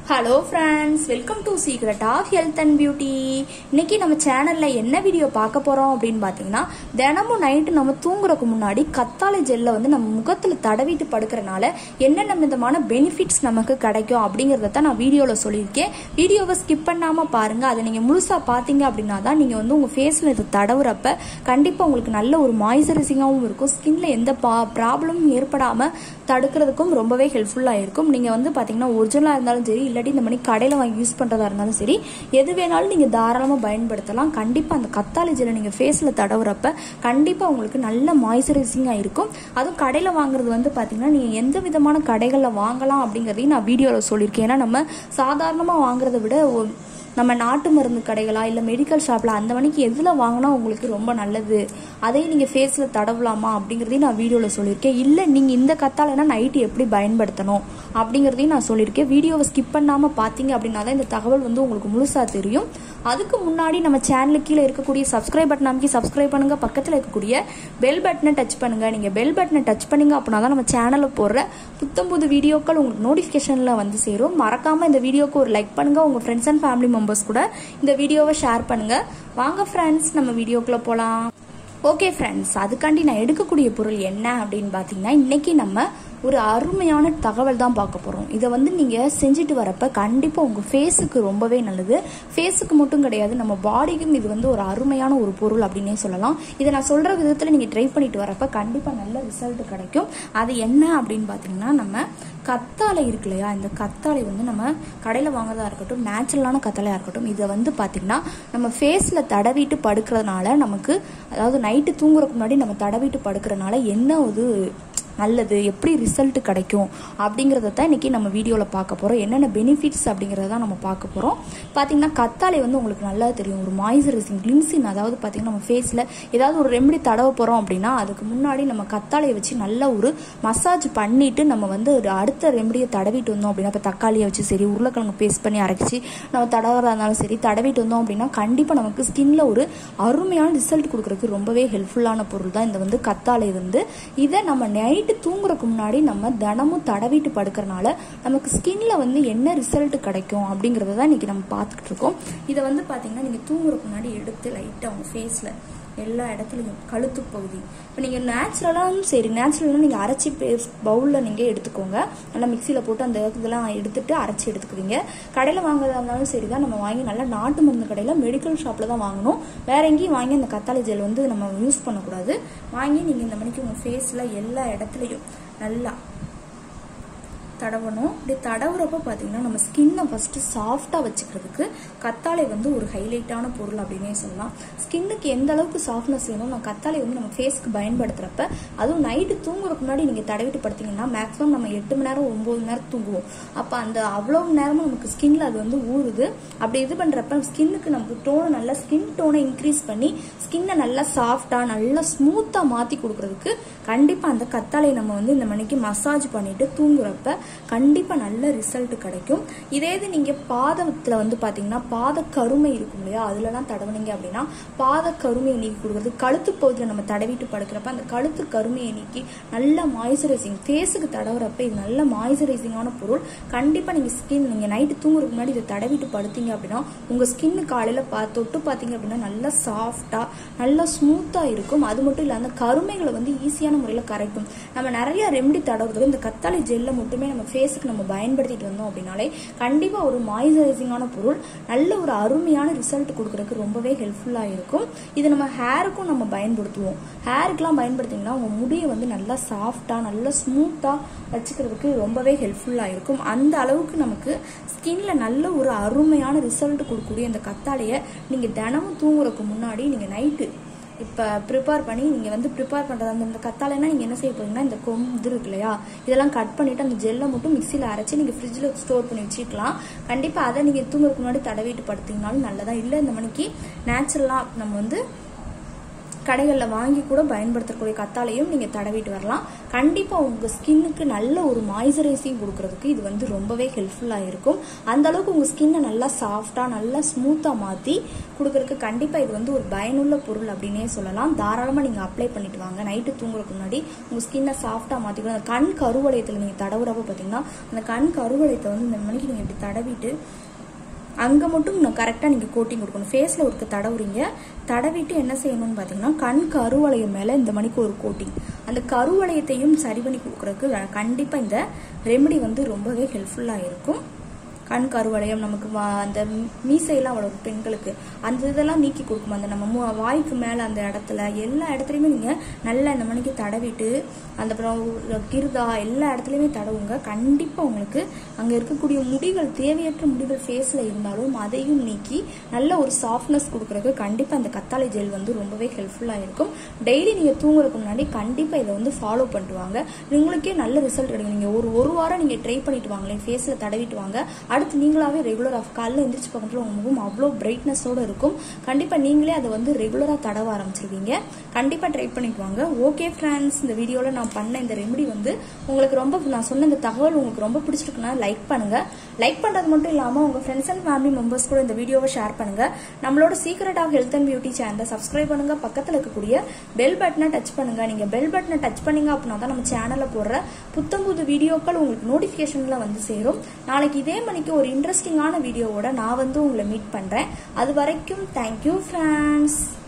hello friends welcome to secret of health and beauty இன்னைக்கு நம்ம சேனல்ல என்ன வீடியோ பார்க்க போறோம் அப்படின்னு பார்த்தீங்கன்னா தினமும் நைட்டு நம்ம தூங்குறதுக்கு முன்னாடி கத்தாழை ஜெல்லை வந்து நம்ம முகத்துல தடவிட்டு படுக்கிறனால என்னென்ன விதமான பெனிஃபிட்ஸ் நமக்கு கிடைக்கும் அப்படிங்கறத தான் நான் வீடியோவில் சொல்லியிருக்கேன் வீடியோவை ஸ்கிப் பண்ணாம பாருங்க அதை நீங்க முழுசா பார்த்தீங்க அப்படின்னா தான் நீங்க வந்து உங்க ஃபேஸ்ல இது தடவுறப்ப கண்டிப்பா உங்களுக்கு நல்ல ஒரு மாய்ஸ்சரைசிங்காகவும் இருக்கும் ஸ்கின்ல எந்த ப்ராப்ளமும் ஏற்படாம தடுக்கிறதுக்கும் ரொம்பவே ஹெல்ப்ஃபுல்லாக இருக்கும் நீங்கள் வந்து பார்த்தீங்கன்னா ஒரிஜினலாக இருந்தாலும் சரி இல்லாட்டி இந்த மாதிரி கடையில் வாங்கி யூஸ் பண்ணுறதா இருந்தாலும் சரி எது வேணாலும் நீங்கள் தாராளமாக பயன்படுத்தலாம் கண்டிப்பாக அந்த கத்தாழை ஜெல்லை நீங்கள் ஃபேஸில் தடவுறப்ப கண்டிப்பாக உங்களுக்கு நல்ல மாய்ஸ்சரைசிங்காக இருக்கும் அதுவும் கடையில் வாங்குறது வந்து பார்த்தீங்கன்னா நீங்கள் எந்த விதமான கடைகளில் வாங்கலாம் அப்படிங்கிறதையும் நான் வீடியோவில் சொல்லியிருக்கேன் ஏன்னா நம்ம சாதாரணமாக வாங்குறதை விட ஒ- நம்ம நாட்டு மருந்து கடைகளா இல்லை மெடிக்கல் ஷாப்பில் அந்த மணிக்கு எதில் வாங்கினா உங்களுக்கு ரொம்ப நல்லது அதையும் நீங்கள் ஃபேஸில் தடவலாமா அப்படிங்கிறதையும் நான் வீடியோவில் சொல்லியிருக்கேன் இல்லை நீங்கள் இந்த கத்தாழைனா நைட்டு எப்படி பயன்படுத்தணும் அப்படிங்கிறதையும் நான் சொல்லியிருக்கேன் வீடியோவை ஸ்கிப் பண்ணாமல் பார்த்தீங்க அப்படின்னா தான் இந்த தகவல் வந்து உங்களுக்கு முழுசாக தெரியும் அதுக்கு முன்னாடி நம்ம சேனலுக்கு கீழே இருக்கக்கூடிய சப்ஸ்கிரைப் பட்டன் அமைக்கி சப்ஸ்கிரைப் பண்ணுங்க பக்கத்தில் இருக்கக்கூடிய பெல் பட்டனை டச் பண்ணுங்க நீங்கள் பெல் பட்டனை டச் பண்ணீங்க அப்படின்னா தான் நம்ம சேனலில் போடுற புத்தம் புது வீடியோக்கள் உங்களுக்கு நோட்டிஃபிகேஷனில் வந்து சேரும் மறக்காமல் இந்த வீடியோக்கு ஒரு லைக் பண்ணுங்க உங்கள் ஃப்ரெண்ட்ஸ் அண்ட் ஃபேமிலி மெம்பர்ஸ் கூட இந்த வீடியோவை ஷேர் பண்ணுங்க வாங்க ஃப்ரெண்ட்ஸ் நம்ம வீடியோக்குள்ளே போகலாம் ஓகே ஃப்ரெண்ட்ஸ் அதுக்காண்டி நான் எடுக்கக்கூடிய பொருள் என்ன அப்படின்னு பார்த்தீங்கன்னா இன்னைக்கு நம்ம ஒரு அருமையான தகவல் தான் பார்க்க போகிறோம் இதை வந்து நீங்கள் செஞ்சுட்டு வரப்ப கண்டிப்பாக உங்கள் ஃபேஸுக்கு ரொம்பவே நல்லது ஃபேஸுக்கு மட்டும் கிடையாது நம்ம பாடிக்கும் இது வந்து ஒரு அருமையான ஒரு பொருள் அப்படின்னே சொல்லலாம் இதை நான் சொல்கிற விதத்தில் நீங்கள் ட்ரை பண்ணிட்டு வரப்ப கண்டிப்பாக நல்ல ரிசல்ட் கிடைக்கும் அது என்ன அப்படின்னு பார்த்தீங்கன்னா நம்ம கத்தாழை இருக்கு இல்லையா இந்த கத்தாழை வந்து நம்ம கடையில் வாங்குறதா இருக்கட்டும் நேச்சுரலான கத்தாழையாக இருக்கட்டும் இதை வந்து பார்த்திங்கன்னா நம்ம ஃபேஸில் தடவிட்டு படுக்கிறதுனால நமக்கு அதாவது நைட்டு தூங்குறதுக்கு முன்னாடி நம்ம தடவிட்டு படுக்கிறனால என்ன ஒரு நல்லது எப்படி ரிசல்ட் கிடைக்கும் அப்படிங்கிறத தான் இன்றைக்கி நம்ம வீடியோவில் பார்க்க போகிறோம் என்னென்ன பெனிஃபிட்ஸ் அப்படிங்கிறத தான் நம்ம பார்க்க போகிறோம் பார்த்தீங்கன்னா கத்தாழை வந்து உங்களுக்கு நல்லா தெரியும் ஒரு மாய்ஸ்சரைசிங் கிளின்சிங் அதாவது பார்த்தீங்கன்னா நம்ம ஃபேஸில் ஏதாவது ஒரு ரெமெடி தடவ போகிறோம் அப்படின்னா அதுக்கு முன்னாடி நம்ம கத்தாழையை வச்சு நல்ல ஒரு மசாஜ் பண்ணிட்டு நம்ம வந்து ஒரு அடுத்த ரெமடியை தடவிட்டு வந்தோம் அப்படின்னா இப்போ தக்காளியை வச்சு சரி உருளைக்கிழங்கு பேஸ்ட் பண்ணி அரைச்சி நம்ம தடவுறதா இருந்தாலும் சரி தடவிட்டு வந்தோம் அப்படின்னா கண்டிப்பாக நமக்கு ஸ்கின்ல ஒரு அருமையான ரிசல்ட் கொடுக்கறதுக்கு ரொம்பவே ஹெல்ப்ஃபுல்லான பொருள் தான் இந்த வந்து கத்தாழை வந்து இதை நம்ம நைட்டு தூங்குறதுக்கு முன்னாடி நம்ம தினமும் தடவிட்டு படுக்கறனால நமக்கு ஸ்கின்ல வந்து என்ன ரிசல்ட் கிடைக்கும் அப்படிங்கறத தான் இன்னைக்கு நம்ம பார்த்துக்கிட்டு இருக்கோம் இதை வந்து பாத்தீங்கன்னா நீங்க தூங்குறதுக்கு முன்னாடி எடுத்து லைட்டா உங்க ஃபேஸ்ல எல்லா இடத்துலையும் கழுத்து பகுதி இப்போ நீங்கள் நேச்சுரலாகவும் சரி நேச்சுரலாக நீங்கள் அரைச்சி பேஸ்ட் பவுலில் நீங்கள் எடுத்துக்கோங்க நல்லா மிக்சியில் போட்டு அந்த இதெல்லாம் எடுத்துட்டு அரைச்சி எடுத்துக்குவீங்க கடையில் வாங்குறதா இருந்தாலும் சரி தான் நம்ம வாங்கி நல்லா நாட்டு மருந்து கடையில் மெடிக்கல் ஷாப்பில் தான் வாங்கணும் வேற எங்கேயும் வாங்கி அந்த கத்தாழை ஜெல் வந்து நம்ம யூஸ் பண்ணக்கூடாது வாங்கி நீங்கள் இந்த மணிக்கு உங்கள் ஃபேஸில் எல்லா இடத்துலையும் நல்லா தடவணும் இப்படி தடவுறப்ப பார்த்தீங்கன்னா நம்ம ஸ்கின்னை ஃபஸ்ட்டு சாஃப்டாக வச்சுக்கிறதுக்கு கத்தாழை வந்து ஒரு ஹைலைட்டான பொருள் அப்படின்னே சொல்லலாம் ஸ்கின்னுக்கு எந்த அளவுக்கு சாஃப்ட்னஸ் வேணும் நான் கத்தாழை வந்து நம்ம ஃபேஸ்க்கு பயன்படுத்துகிறப்ப அதுவும் நைட்டு தூங்குறதுக்கு முன்னாடி நீங்கள் தடவிட்டு படுத்தீங்கன்னா மேக்ஸிமம் நம்ம எட்டு மணி நேரம் ஒம்பது மணி நேரம் தூங்குவோம் அப்போ அந்த அவ்வளோ நேரமும் நமக்கு ஸ்கின்ல அது வந்து ஊறுது அப்படி இது பண்ணுறப்ப ஸ்கின்னுக்கு நமக்கு டோனை நல்லா ஸ்கின் டோனை இன்க்ரீஸ் பண்ணி ஸ்கின்னை நல்லா சாஃப்டாக நல்லா ஸ்மூத்தாக மாற்றி கொடுக்கறதுக்கு கண்டிப்பாக அந்த கத்தாழை நம்ம வந்து இந்த மணிக்கு மசாஜ் பண்ணிட்டு தூங்குறப்ப கண்டிப்பாக நல்ல ரிசல்ட் கிடைக்கும் இதே இது நீங்கள் பாதத்தில் வந்து பார்த்தீங்கன்னா பாத கருமை இருக்கும் இல்லையா அதுலலாம் தடவுனீங்க அப்படின்னா பாத கருமையை நீக்கி கொடுக்குறது கழுத்து பகுதியில் நம்ம தடவிட்டு படுக்கிறப்ப அந்த கழுத்து கருமையை நீக்கி நல்ல மாய்ஸ்சரைசிங் ஃபேஸுக்கு தடவுறப்ப இது நல்ல மாய்ஸ்சரைசிங்கான பொருள் கண்டிப்பாக நீங்கள் ஸ்கின் நீங்கள் நைட்டு தூங்குறதுக்கு முன்னாடி இதை தடவிட்டு படுத்தீங்க அப்படின்னா உங்கள் ஸ்கின்னு காலையில் பா தொட்டு பார்த்தீங்க அப்படின்னா நல்லா சாஃப்டாக நல்லா ஸ்மூத்தாக இருக்கும் அது மட்டும் இல்லை அந்த கருமைகளை வந்து ஈஸியான முறையில் கரைக்கும் நம்ம நிறைய ரெமெடி தடவுறது இந்த கத்தாழை ஜெல்லை மட்டுமே நம்ம ஃபேஸுக்கு நம்ம பயன்படுத்திட்டு வந்தோம் அப்படின்னாலே கண்டிப்பாக ஒரு மாய்ஸ்சரைசிங்கான பொருள் நல்ல ஒரு அருமையான ரிசல்ட் கொடுக்கறதுக்கு ரொம்பவே ஹெல்ப்ஃபுல்லாக இருக்கும் இது நம்ம ஹேருக்கும் நம்ம பயன்படுத்துவோம் ஹேருக்குலாம் பயன்படுத்திங்கன்னா உங்கள் முடியை வந்து நல்லா சாஃப்டாக நல்லா ஸ்மூத்தாக வச்சுக்கிறதுக்கு ரொம்பவே ஹெல்ப்ஃபுல்லாக இருக்கும் அந்த அளவுக்கு நமக்கு ஸ்கின்ல நல்ல ஒரு அருமையான ரிசல்ட் கொடுக்கக்கூடிய இந்த கத்தாழையை நீங்கள் தினமும் தூங்குறதுக்கு முன்னாடி நீங்கள் நைட்டு இப்போ ப்ரிப்பேர் பண்ணி நீங்கள் வந்து ப்ரிப்பேர் பண்ணுறது அந்த இந்த கத்தாழைனா நீங்கள் என்ன செய்ய போறீங்கன்னா இந்த கொம்பு இது இருக்கு இல்லையா இதெல்லாம் கட் பண்ணிவிட்டு அந்த ஜெல்லை மட்டும் மிக்சியில் அரைச்சி நீங்கள் ஃப்ரிட்ஜில் ஸ்டோர் பண்ணி வச்சுக்கலாம் கண்டிப்பாக அதை நீங்கள் தூங்குறதுக்கு முன்னாடி தடவிட்டு படுத்தீங்கனாலும் நல்லதா இல்லை இந்த மணிக்கு நேச்சுரலாக நம்ம வந்து கடைகளில் வாங்கி கூட பயன்படுத்தக்கூடிய கத்தாழையும் நீங்கள் தடவிட்டு வரலாம் கண்டிப்பாக உங்கள் ஸ்கின்னுக்கு நல்ல ஒரு மாய்ஸ்சரைசிங் கொடுக்கறதுக்கு இது வந்து ரொம்பவே ஹெல்ப்ஃபுல்லாக இருக்கும் அந்த அளவுக்கு உங்கள் ஸ்கின்னை நல்லா சாஃப்டாக நல்லா ஸ்மூத்தாக மாற்றி கொடுக்கறதுக்கு கண்டிப்பாக இது வந்து ஒரு பயனுள்ள பொருள் அப்படின்னே சொல்லலாம் தாராளமாக நீங்கள் அப்ளை பண்ணிட்டு வாங்க நைட்டு தூங்குறதுக்கு முன்னாடி உங்கள் ஸ்கின்னை சாஃப்டாக மாற்றிக்கணும் அந்த கண் கருவளையத்தில் நீங்கள் தடவுறப்ப பார்த்தீங்கன்னா அந்த கண் கருவளையத்தை வந்து இந்த மணிக்கு நீங்கள் இப்படி தடவிட்டு அங்கே மட்டும் கரெக்டாக நீங்கள் கோட்டிங் கொடுக்கணும் ஃபேஸில் ஒரு தடவுறீங்க தடவிட்டு என்ன செய்யணும்னு பார்த்தீங்கன்னா கண் கருவளையம் மேலே இந்த மணிக்கு ஒரு கோட்டிங் அந்த கருவளையத்தையும் சரி பண்ணி கொடுக்குறதுக்கு கண்டிப்பாக இந்த ரெமெடி வந்து ரொம்பவே ஹெல்ப்ஃபுல்லாக இருக்கும் கண் கருவளையம் நமக்கு வா- அந்த மீசையெல்லாம் வளரும் பெண்களுக்கு அந்த இதெல்லாம் நீக்கி கொடுக்கும் அந்த நம்ம மு- வாய்க்கு மேலே அந்த இடத்துல எல்லா இடத்துலையுமே நீங்கள் நல்லா இந்த மணிக்கு தடவிட்டு அந்த அப்புறம் கிருதா எல்லா இடத்துலையுமே தடவுங்க கண்டிப்பாக உங்களுக்கு அங்கே இருக்கக்கூடிய முடிகள் தேவையற்ற முடிகள் ஃபேஸில் இருந்தாலும் அதையும் நீக்கி நல்ல ஒரு சாஃப்ட்னஸ் கொடுக்குறதுக்கு கண்டிப்பாக இந்த கத்தாழை ஜெல் வந்து ரொம்பவே ஹெல்ப்ஃபுல்லாக இருக்கும் டெய்லி நீங்கள் தூங்குறதுக்கு முன்னாடி கண்டிப்பாக இதை வந்து ஃபாலோ பண்ணிட்டு வாங்க உங்களுக்கே நல்ல ரிசல்ட் கிடைக்கும் நீங்கள் ஒரு ஒரு வாரம் நீங்கள் ட்ரை பண்ணிட்டு வாங்களேன் ஃபேஸில் தடவிட்டு வாங்க அடுத்து நீங்களாவே ரெகுலராக காலைல எந்திரிச்சு பக்கத்தில் உங்கள் முகம் அவ்வளோ பிரைட்னஸோடு இருக்கும் கண்டிப்பாக நீங்களே அதை வந்து ரெகுலராக தடவ ஆரம்பிச்சிருவீங்க கண்டிப்பாக ட்ரை பண்ணிட்டு வாங்க ஓகே ஃப்ரெண்ட்ஸ் இந்த வீடியோவில் நான் பண்ண இந்த ரெமெடி வந்து உங்களுக்கு ரொம்ப நான் சொன்ன இந்த தகவல் உங்களுக்கு ரொம்ப பிடிச்சிருக்குன்னா லைக் பண்ணுங்க லைக் பண்ணுறது மட்டும் இல்லாமல் உங்கள் ஃப்ரெண்ட்ஸ் அண்ட் ஃபேமிலி மெம்பர்ஸ் கூட இந்த வீடியோவை ஷேர் பண்ணுங்க நம்மளோட secret of health and beauty சேனலை சப்ஸ்கிரைப் பண்ணுங்க பக்கத்தில் இருக்கக்கூடிய பெல் பட்டனை டச் பண்ணுங்க நீங்க பெல் பட்டனை டச் பண்ணீங்க அப்படின்னா தான் நம்ம சேனல்ல போடுற புத்தம் புது வீடியோக்கள் உங்களுக்கு நோட்டிபிகேஷன்ல வந்து சேரும் நாளைக்கு இதே மணிக்கு ஒரு இன்ட்ரெஸ்டிங்கான வீடியோவோட நான் வந்து உங்களை மீட் பண்றேன் அது வரைக்கும் தேங்க்யூ ஃப்ரெண்ட்ஸ்